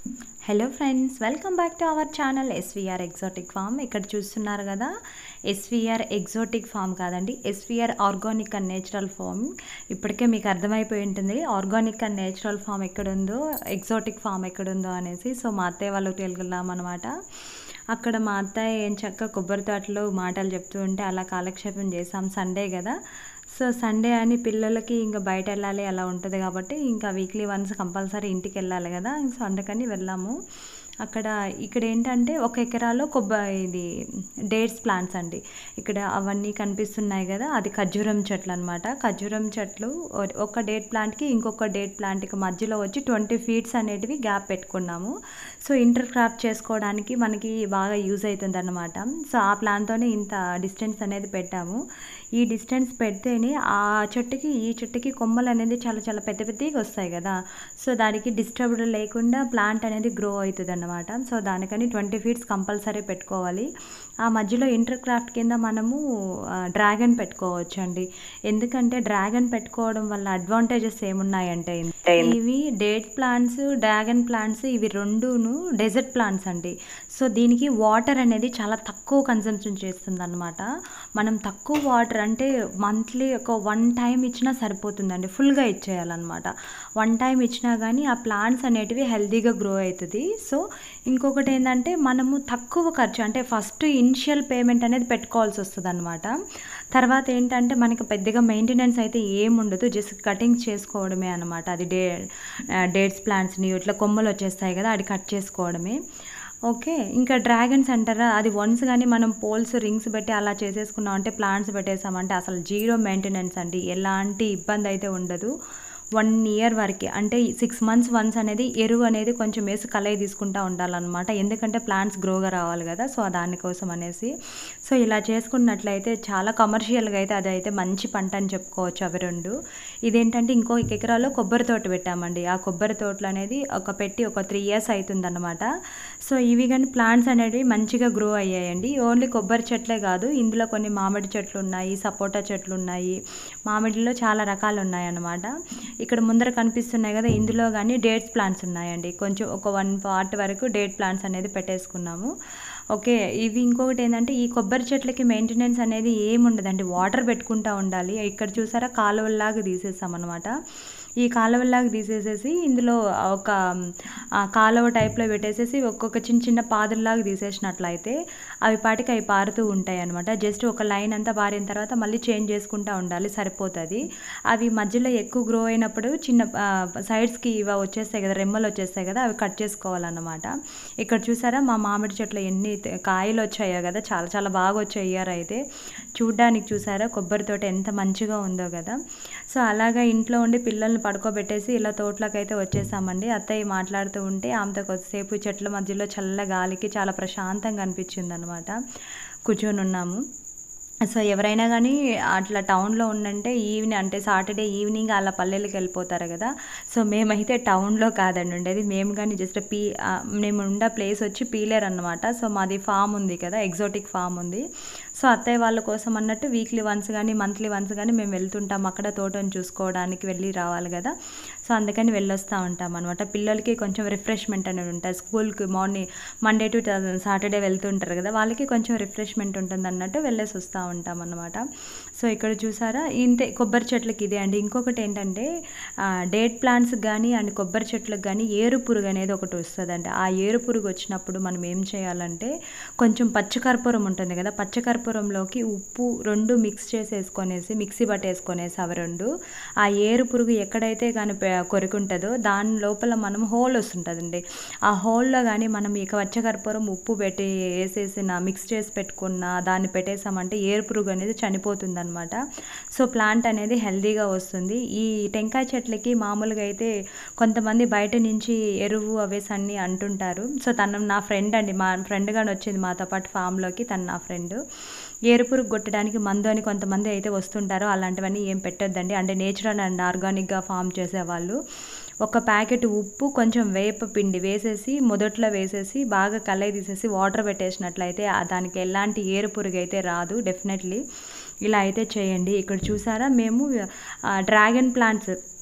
hello friends welcome back to our channel SVR exotic farm ఇక్కడ చూస్తున్నారు కదా SVR exotic farm కాదండి SVR organic and natural farm ఇప్పటికే మీకు అర్థమైపోయి ఉంటుంది ఆర్గానిక్ అండ్ నేచురల్ ఫామ్ ఎక్కడుందో ఎగ్జాటిక్ ఫామ్ ఎక్కడుందో అనేసి సో మా అత్తయ్య వాళ్ళకి వెళ్ళాం అనమాట అక్కడ మా అత్తయ్య ఏం చక్క కొబ్బరి తోటలో మాటలు చెప్తూ ఉంటే అలా కాలక్షేపం చేసాం సండే కదా సో సండే అని పిల్లలకి ఇంకా బయట వెళ్ళాలి అలా ఉంటుంది కాబట్టి ఇంకా వీక్లీ వన్స్ కంపల్సరీ ఇంటికి వెళ్ళాలి కదా సో అందుకని వెళ్ళాము అక్కడ ఇక్కడ ఏంటంటే ఒక ఎకరాలో కొబ్బరి ఇది డేట్స్ ప్లాంట్స్ అండి ఇక్కడ అవన్నీ కనిపిస్తున్నాయి కదా అది ఖర్జూరం చెట్లు అనమాట ఖర్జూరం చెట్లు ఒ- ఒక డేట్ ప్లాంట్కి ఇంకొక డేట్ ప్లాంట్కి మధ్యలో వచ్చి ట్వంటీ ఫీట్స్ అనేటివి గ్యాప్ పెట్టుకున్నాము సో ఇంటర్ క్రాఫ్ట్ చేసుకోవడానికి మనకి బాగా యూజ్ అవుతుంది అనమాట సో ఆ ప్లాన్తోనే ఇంత డిస్టెన్స్ అనేది పెట్టాము ఈ డిస్టెన్స్ పెడితేనే ఆ చెట్టుకి ఈ చెట్టుకి కొమ్మలు అనేది చాలా చాలా పెద్ద పెద్దగా వస్తాయి కదా సో దానికి డిస్టర్బ్డ్ లేకుండా ప్లాంట్ అనేది గ్రో అవుతుంది అన్నమాట సో దానికని ట్వంటీ ఫీట్స్ కంపల్సరీ పెట్టుకోవాలి ఆ మధ్యలో ఇంటర్ క్రాఫ్ట్ కింద మనము డ్రాగన్ పెట్టుకోవచ్చు అండి ఎందుకంటే డ్రాగన్ పెట్టుకోవడం వల్ల అడ్వాంటేజెస్ ఏమున్నాయంటే ఇవి డేట్ ప్లాంట్స్ డ్రాగన్ ప్లాంట్స్ ఇవి రెండును డెజర్ట్ ప్లాంట్స్ అండి సో దీనికి వాటర్ అనేది చాలా తక్కువ కన్సంప్షన్ చేస్తుంది అనమాట మనం తక్కువ వాటర్ అంటే మంత్లీ ఒక వన్ టైం ఇచ్చినా సరిపోతుందండి ఫుల్గా ఇచ్చేయాలన్నమాట వన్ టైం ఇచ్చినా కానీ ఆ ప్లాంట్స్ అనేటివి హెల్తీగా గ్రో అవుతుంది సో ఇంకొకటి ఏంటంటే మనము తక్కువ ఖర్చు అంటే ఫస్ట్ ఇనిషియల్ పేమెంట్ అనేది పెట్టుకోవాల్సి వస్తుంది అనమాట తర్వాత ఏంటంటే మనకి పెద్దగా మెయింటెనెన్స్ అయితే ఏముండదు జస్ట్ కటింగ్ చేసుకోవడమే అనమాట అది డే డేట్స్ ప్లాంట్స్ని ఇట్లా కొమ్మలు వచ్చేస్తాయి కదా అది కట్ చేసుకోవడమే ఓకే ఇంకా డ్రాగన్స్ అంటారా అది వన్స్ కానీ మనం పోల్స్ రింగ్స్ పెట్టి అలా చేసేసుకున్నాం అంటే ప్లాంట్స్ పెట్టేసామంటే అసలు జీరో మెయింటెనెన్స్ అండి ఎలాంటి ఇబ్బంది అయితే ఉండదు వన్ ఇయర్ వరకు అంటే సిక్స్ మంత్స్ వన్స్ అనేది ఎరువు అనేది కొంచెం వేసి కలయి తీసుకుంటూ ఉండాలన్నమాట ఎందుకంటే ప్లాంట్స్ గ్రోగా రావాలి కదా సో దానికోసం అనేసి సో ఇలా చేసుకున్నట్లయితే చాలా కమర్షియల్గా అయితే అది అయితే మంచి పంట అని చెప్పుకోవచ్చు అవి రెండు ఇదేంటంటే ఇంకో ఎకరాలో కొబ్బరి తోట పెట్టామండి ఆ కొబ్బరి తోటలు అనేది ఒక పెట్టి ఒక త్రీ ఇయర్స్ అవుతుందన్నమాట సో ఇవి కానీ ప్లాంట్స్ అనేవి మంచిగా గ్రో అయ్యాయండి ఓన్లీ కొబ్బరి చెట్లే కాదు ఇందులో కొన్ని మామిడి చెట్లు ఉన్నాయి సపోటా చెట్లు ఉన్నాయి మామిడిలో చాలా రకాలు ఉన్నాయి అన్నమాట ఇక్కడ ముందర కనిపిస్తున్నాయి కదా ఇందులో కానీ డేట్స్ ప్లాంట్స్ ఉన్నాయండి కొంచెం ఒక వన్ పార్ట్ వరకు డేట్ ప్లాంట్స్ అనేది పెట్టేసుకున్నాము ఓకే ఇవి ఇంకొకటి ఏంటంటే ఈ కొబ్బరి చెట్లకి మెయింటెనెన్స్ అనేది ఏమి ఉండదండి వాటర్ పెట్టుకుంటూ ఉండాలి ఇక్కడ చూసారా కాలువల్లాగా తీసేసాం అనమాట ఈ కాలువల్లాగా తీసేసేసి ఇందులో ఒక ఆ, కాలువ టైప్లో పెట్టేసేసి ఒక్కొక్క చిన్న చిన్న పాదుల్లాగా తీసేసినట్లయితే అవి పాటికి అవి పారుతూ ఉంటాయి అనమాట జస్ట్ ఒక లైన్ అంతా పారిన తర్వాత మళ్ళీ చేంజ్ చేసుకుంటూ ఉండాలి సరిపోతుంది అవి మధ్యలో ఎక్కువ గ్రో అయినప్పుడు చిన్న సైడ్స్కి ఇవి వచ్చేస్తాయి కదా రెమ్మలు వచ్చేస్తాయి కదా అవి కట్ చేసుకోవాలన్నమాట ఇక్కడ చూసారా మా మామిడి చెట్లు ఎన్ని త- కాయలు వచ్చాయో కదా చాలా చాలా బాగా వచ్చాయి ఇయర్ అయితే చూడ్డానికి చూసారా కొబ్బరి తోట ఎంత మంచిగా ఉందో కదా సో అలాగా ఇంట్లో ఉండి పిల్లల్ని పడుకోబెట్టేసి ఇలా తోటలోకి అయితే వచ్చేసామండి అత్తయ్య మాట్లాడుతూ ఉంటే ఆమెతో కొద్దిసేపు చెట్ల మధ్యలో చల్ల గాలికి చాలా ప్రశాంతంగా అనిపించింది అనమాట కూర్చొని ఉన్నాము సో ఎవరైనా కానీ అట్లా టౌన్లో ఉండంటే ఈవినింగ్ అంటే సాటర్డే ఈవినింగ్ అలా పల్లెలకు వెళ్ళిపోతారు కదా సో మేమైతే టౌన్లో కాదండి ఉండేది మేము కానీ జస్ట్ పీ ఆ, మేము ఉండే ప్లేస్ వచ్చి పీలేరు అనమాట సో మాది ఫామ్ ఉంది కదా ఎగ్జాటిక్ ఫామ్ ఉంది సో అత్తయ్య వాళ్ళ కోసం అన్నట్టు వీక్లీ వన్స్ కానీ మంత్లీ వన్స్ కానీ మేము వెళ్తుంటాం అక్కడ తోటను చూసుకోవడానికి వెళ్ళి రావాలి కదా సో అందుకని వెళ్ళొస్తూ ఉంటాం అనమాట పిల్లలకి కొంచెం రిఫ్రెష్మెంట్ అనేది ఉంటుంది స్కూల్కి మార్నింగ్ మండే టు సాటర్డే వెళ్తుంటారు కదా వాళ్ళకి కొంచెం రిఫ్రెష్మెంట్ ఉంటుంది అన్నట్టు వెళ్ళేసి వస్తూ ఉంటాం అన్నమాట సో ఇక్కడ చూసారా ఇంతే కొబ్బరి చెట్లకి ఇదే అండి ఇంకొకటి ఏంటంటే డేట్ ప్లాంట్స్ కానీ అండ్ కొబ్బరి చెట్లకు కానీ ఏరు పురుగు అనేది ఒకటి వస్తుందండి ఆ ఏరు పురుగు వచ్చినప్పుడు మనం ఏం చేయాలంటే కొంచెం పచ్చకర్పూరం ఉంటుంది కదా పచ్చకర్పూరంలోకి ఉప్పు రెండు మిక్స్ చేసేసుకొనేసి మిక్సీ పట్టేసుకొనేసి అవి రెండు ఆ ఏరు పురుగు ఎక్కడైతే కానీ పె- కొరికుంటుందో దాని లోపల మనం హోల్ వస్తుంటుందండి ఆ హోల్లో కానీ మనం ఇక పచ్చకర్పూరం ఉప్పు పెట్టి వేసేసిన మిక్స్ చేసి పెట్టుకున్న దాన్ని పెట్టేసామంటే ఏరు పురుగు అనేది చనిపోతుంది అనమాట సో ప్లాంట్ అనేది హెల్దీగా వస్తుంది ఈ టెంకాయ చెట్లకి మామూలుగా అయితే కొంతమంది బయట నుంచి ఎరువు అవేసి అన్నీ అంటుంటారు సో తను నా ఫ్రెండ్ అండి మా ఫ్రెండ్ గాని వచ్చింది మాతో పాటు ఫామ్లోకి తను నా ఫ్రెండ్ ఏరుపురుగు కొట్టడానికి మందు అని కొంతమంది అయితే వస్తుంటారు అలాంటివన్నీ ఏం పెట్టొద్దండి అంటే నేచురల్ అండ్ ఆర్గానిక్గా ఫామ్ చేసేవాళ్ళు ఒక ప్యాకెట్ ఉప్పు కొంచెం వేప పిండి వేసేసి మొదట్లో వేసేసి బాగా కలయి తీసేసి వాటర్ పెట్టేసినట్లయితే ఆ దానికి ఎలాంటి ఏరు పురుగు అయితే రాదు డెఫినెట్లీ ఇలా అయితే చేయండి ఇక్కడ చూసారా మేము డ్రాగన్ ప్లాంట్స్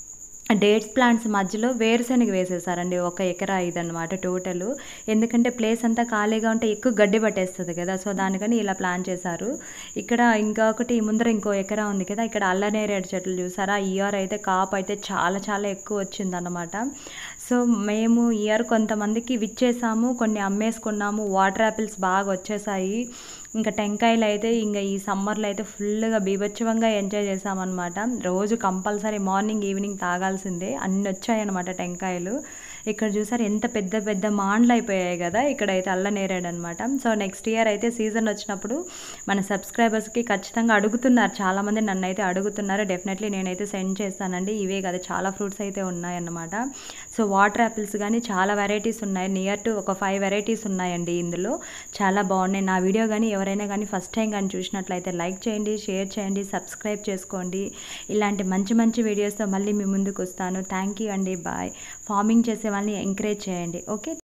డేట్స్ ప్లాంట్స్ మధ్యలో వేరుశనగ వేసేసారండి ఒక ఎకరా ఇదన్నమాట టోటల్ ఎందుకంటే ప్లేస్ అంతా ఖాళీగా ఉంటే ఎక్కువ గడ్డి పట్టేస్తుంది కదా సో దానికని ఇలా ప్లాన్ చేశారు ఇక్కడ ఇంకొకటి ముందర ఇంకో ఎకరా ఉంది కదా ఇక్కడ అల్లనేరేడు చెట్లు చూసారా ఈ ఇయర్ అయితే కాపు అయితే చాలా చాలా ఎక్కువ వచ్చిందన్నమాట సో మేము ఇయర్ కొంతమందికి విచ్చేసాము కొన్ని అమ్మేసుకున్నాము వాటర్ యాపిల్స్ బాగా వచ్చేసాయి ఇంకా టెంకాయలు అయితే ఇంకా ఈ సమ్మర్లో అయితే ఫుల్గా బీభత్సవంగా ఎంజాయ్ చేసామన్నమాట రోజు కంపల్సరీ మార్నింగ్ ఈవినింగ్ తాగాల్సిందే అన్ని వచ్చాయన్నమాట టెంకాయలు ఇక్కడ చూసారు ఎంత పెద్ద పెద్ద మాండ్లు అయిపోయాయి కదా ఇక్కడైతే అల్లనేరేడు అనమాట సో నెక్స్ట్ ఇయర్ అయితే సీజన్ వచ్చినప్పుడు మన సబ్స్క్రైబర్స్కి ఖచ్చితంగా అడుగుతున్నారు చాలామంది నన్ను అయితే అడుగుతున్నారు డెఫినెట్లీ నేనైతే సెండ్ చేస్తానండి ఇవే కదా చాలా ఫ్రూట్స్ అయితే ఉన్నాయన్నమాట సో వాటర్ యాపిల్స్ కానీ చాలా వెరైటీస్ ఉన్నాయి నియర్ టు ఒక ఫైవ్ వెరైటీస్ ఉన్నాయండి ఇందులో చాలా బాగున్నాయి నా వీడియో కానీ ఎవరైనా కానీ ఫస్ట్ టైం కానీ చూసినట్లయితే లైక్ చేయండి షేర్ చేయండి సబ్స్క్రైబ్ చేసుకోండి ఇలాంటి మంచి మంచి వీడియోస్తో మళ్ళీ మీ ముందుకు వస్తాను థ్యాంక్ యూ అండి బాయ్ ఫార్మింగ్ చేసే వాళ్ళని ఎంకరేజ్ చేయండి ఓకే